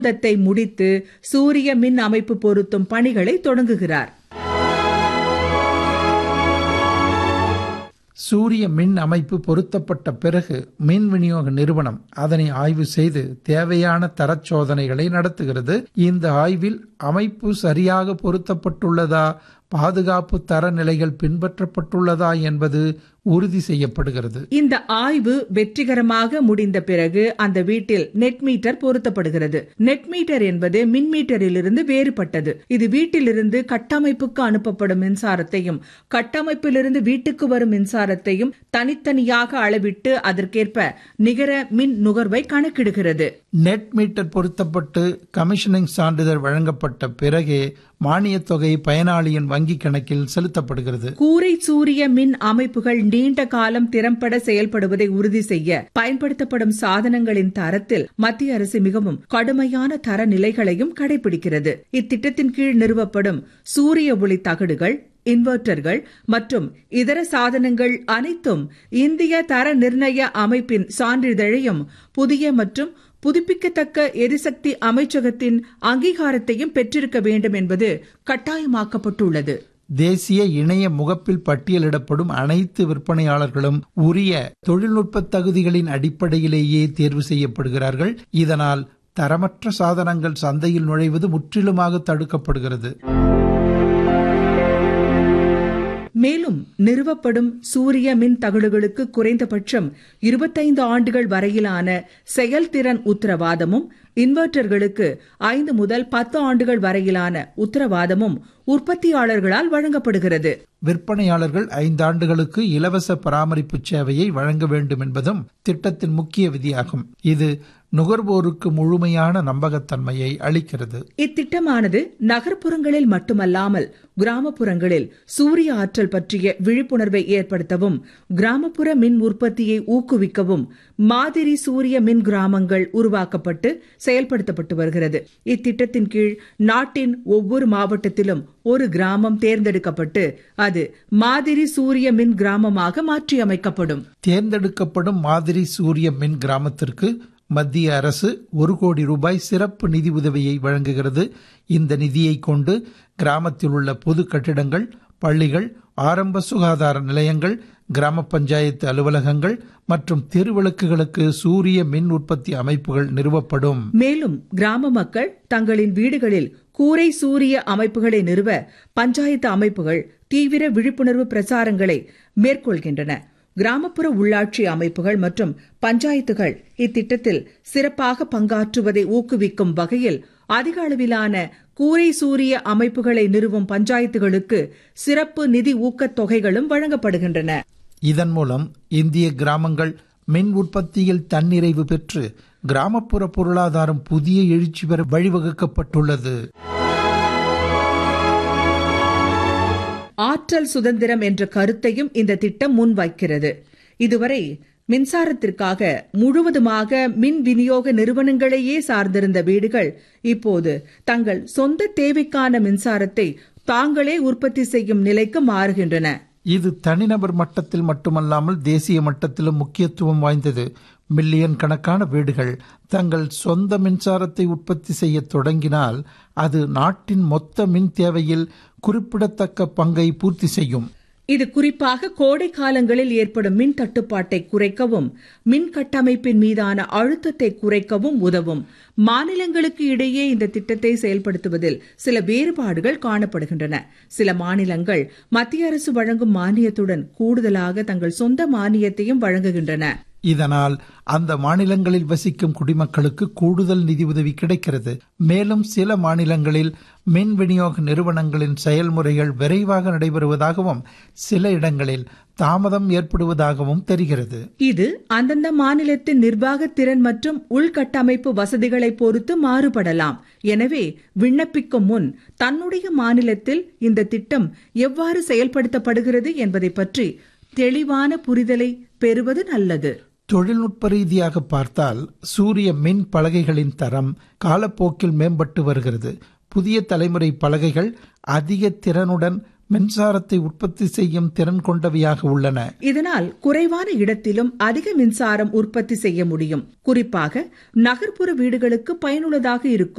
ஒப்பந்தத்தை முடித்து சூரிய மின் அமைப்பு பொருத்தும் பணிகளை தொடங்குகிறார் சூரிய மின் அமைப்பு பொருத்தப்பட்ட பிறகு மின் விநியோக நிறுவனம் அதனை ஆய்வு செய்து தேவையான தரச் சோதனைகளை நடத்துகிறது இந்த ஆய்வில் அமைப்பு சரியாக பொருத்தப்பட்டுள்ளதா பாதுகாப்பு தரநிலைகள் பின்பற்றப்பட்டுள்ளதா என்பது உறுதி செய்யப்படுகிறது இந்த ஆய்வு வெற்றிகரமாக முடிந்த பிறகு அந்த வீட்டில் நெட் மீட்டர் பொருத்தப்படுகிறது நெட் மீட்டர் என்பது மின் மீட்டரிலிருந்து வேறுபட்டது இது வீட்டிலிருந்து கட்டமைப்புக்கு அனுப்பப்படும் மின்சாரத்தையும் கட்டமைப்பிலிருந்து வீட்டுக்கு வரும் மின்சாரத்தையும் தனித்தனியாக அளவிட்டு அதற்கேற்ப நிகர மின் நுகர்வை கணக்கிடுகிறது நெட் மீட்டர் பொருத்தப்பட்டு கமிஷனிங் சான்றிதழ் வழங்கப்பட்ட பிறகே மானியத் தொகை பயனாளியின் வங்கிக் கணக்கில் செலுத்தப்படுகிறது கூரை சூரிய மின் அமைப்புகள் நீண்ட காலம் திறம்பட செயல்படுவதை உறுதி செய்ய பயன்படுத்தப்படும் சாதனங்களின் தரத்தில் மத்திய அரசு மிகவும் கடுமையான தர நிலைகளையும் கடைபிடிக்கிறது இத்திட்டத்தின் கீழ் நிறுவப்படும் சூரிய ஒளி தகடுகள் இன்வெர்ட்டர்கள் மற்றும் இதர சாதனங்கள் அனைத்தும் இந்திய தர நிர்ணய அமைப்பின் சான்றிதழையும் புதிய மற்றும் புதுப்பிக்கத்தக்க எரிசக்தி அமைச்சகத்தின் அங்கீகாரத்தையும் பெற்றிருக்க வேண்டும் என்பது கட்டாயமாக்கப்பட்டுள்ளது தேசிய இணைய முகப்பில் பட்டியலிடப்படும் அனைத்து விற்பனையாளர்களும் உரிய தொழில்நுட்ப தகுதிகளின் அடிப்படையிலேயே தேர்வு செய்யப்படுகிறார்கள் இதனால் தரமற்ற சாதனங்கள் சந்தையில் நுழைவது முற்றிலுமாக தடுக்கப்படுகிறது மேலும் நிறுவப்படும் சூரிய மின் தகடுகளுக்கு குறைந்தபட்சம் இருபத்தைந்து ஆண்டுகள் வரையிலான செயல்திறன் உத்தரவாதமும் இன்வெர்ட்டர்களுக்கு ஐந்து முதல் பத்து ஆண்டுகள் வரையிலான உத்தரவாதமும் உற்பத்தியாளர்களால் வழங்கப்படுகிறது விற்பனையாளர்கள் ஐந்தாண்டுகளுக்கு இலவச பராமரிப்பு சேவையை வழங்க வேண்டும் என்பதும் திட்டத்தின் முக்கிய விதியாகும் இது நுகர்வோருக்கு முழுமையான நம்பகத்தன்மையை அளிக்கிறது இத்திட்டமானது நகர்ப்புறங்களில் மட்டுமல்லாமல் கிராமப்புறங்களில் சூரிய ஆற்றல் பற்றிய விழிப்புணர்வை ஏற்படுத்தவும் கிராமப்புற மின் உற்பத்தியை ஊக்குவிக்கவும் மாதிரி சூரிய மின் கிராமங்கள் உருவாக்கப்பட்டு செயல்படுத்தப்பட்டு வருகிறது இத்திட்டத்தின் கீழ் நாட்டின் ஒவ்வொரு மாவட்டத்திலும் ஒரு கிராமம் தேர்ந்தெடுக்கப்பட்டு அது மாதிரி சூரிய மின் கிராமமாக மாற்றியமைக்கப்படும் தேர்ந்தெடுக்கப்படும் மாதிரி சூரிய மின் கிராமத்திற்கு மத்திய அரசு ஒரு கோடி ரூபாய் சிறப்பு நிதி உதவியை வழங்குகிறது இந்த நிதியை கொண்டு கிராமத்தில் உள்ள பொது கட்டிடங்கள் பள்ளிகள் ஆரம்ப சுகாதார நிலையங்கள் கிராம பஞ்சாயத்து அலுவலகங்கள் மற்றும் தெருவிளக்குகளுக்கு சூரிய மின் உற்பத்தி அமைப்புகள் நிறுவப்படும் மேலும் கிராம மக்கள் தங்களின் வீடுகளில் கூரை சூரிய அமைப்புகளை நிறுவ பஞ்சாயத்து அமைப்புகள் தீவிர விழிப்புணர்வு பிரசாரங்களை மேற்கொள்கின்றன கிராமப்புற உள்ளாட்சி அமைப்புகள் மற்றும் பஞ்சாயத்துகள் இத்திட்டத்தில் சிறப்பாக பங்காற்றுவதை ஊக்குவிக்கும் வகையில் அதிக அளவிலான கூரை சூரிய அமைப்புகளை நிறுவும் பஞ்சாயத்துகளுக்கு சிறப்பு நிதி ஊக்கத் தொகைகளும் வழங்கப்படுகின்றன இதன் மூலம் இந்திய கிராமங்கள் மின் உற்பத்தியில் தன்னிறைவு பெற்று கிராமப்புற பொருளாதாரம் புதிய எழுச்சி பெற வழிவகுக்கப்பட்டுள்ளது ஆற்றல் சுதந்திரம் என்ற கருத்தையும் இந்த திட்டம் முன்வைக்கிறது இதுவரை மின்சாரத்திற்காக முழுவதுமாக மின் விநியோக நிறுவனங்களையே சார்ந்திருந்த வீடுகள் இப்போது தங்கள் சொந்த தேவைக்கான மின்சாரத்தை தாங்களே உற்பத்தி செய்யும் நிலைக்கு மாறுகின்றன இது தனிநபர் மட்டத்தில் மட்டுமல்லாமல் தேசிய மட்டத்திலும் முக்கியத்துவம் வாய்ந்தது மில்லியன் கணக்கான வீடுகள் தங்கள் சொந்த மின்சாரத்தை உற்பத்தி செய்ய தொடங்கினால் அது நாட்டின் மொத்த மின் தேவையில் குறிப்பிடத்தக்க பங்கை பூர்த்தி செய்யும் இது குறிப்பாக கோடை காலங்களில் ஏற்படும் மின் தட்டுப்பாட்டை குறைக்கவும் மின் கட்டமைப்பின் மீதான அழுத்தத்தை குறைக்கவும் உதவும் மாநிலங்களுக்கு இடையே இந்த திட்டத்தை செயல்படுத்துவதில் சில வேறுபாடுகள் காணப்படுகின்றன சில மாநிலங்கள் மத்திய அரசு வழங்கும் மானியத்துடன் கூடுதலாக தங்கள் சொந்த மானியத்தையும் வழங்குகின்றன இதனால் அந்த மாநிலங்களில் வசிக்கும் குடிமக்களுக்கு கூடுதல் நிதி உதவி கிடைக்கிறது மேலும் சில மாநிலங்களில் மின் விநியோக நிறுவனங்களின் செயல்முறைகள் விரைவாக நடைபெறுவதாகவும் சில இடங்களில் தாமதம் ஏற்படுவதாகவும் தெரிகிறது இது அந்தந்த மாநிலத்தின் நிர்வாக திறன் மற்றும் உள்கட்டமைப்பு வசதிகளை பொறுத்து மாறுபடலாம் எனவே விண்ணப்பிக்கும் முன் தன்னுடைய மாநிலத்தில் இந்த திட்டம் எவ்வாறு செயல்படுத்தப்படுகிறது என்பதை பற்றி தெளிவான புரிதலை பெறுவது நல்லது தொழில்நுட்ப ரீதியாக பார்த்தால் சூரிய மின் பலகைகளின் தரம் காலப்போக்கில் மேம்பட்டு வருகிறது புதிய தலைமுறை பலகைகள் அதிக திறனுடன் மின்சாரத்தை உற்பத்தி செய்யும் திறன் கொண்டவையாக உள்ளன இதனால் குறைவான இடத்திலும் அதிக மின்சாரம் உற்பத்தி செய்ய முடியும் குறிப்பாக நகர்ப்புற வீடுகளுக்கு பயனுள்ளதாக இருக்கும்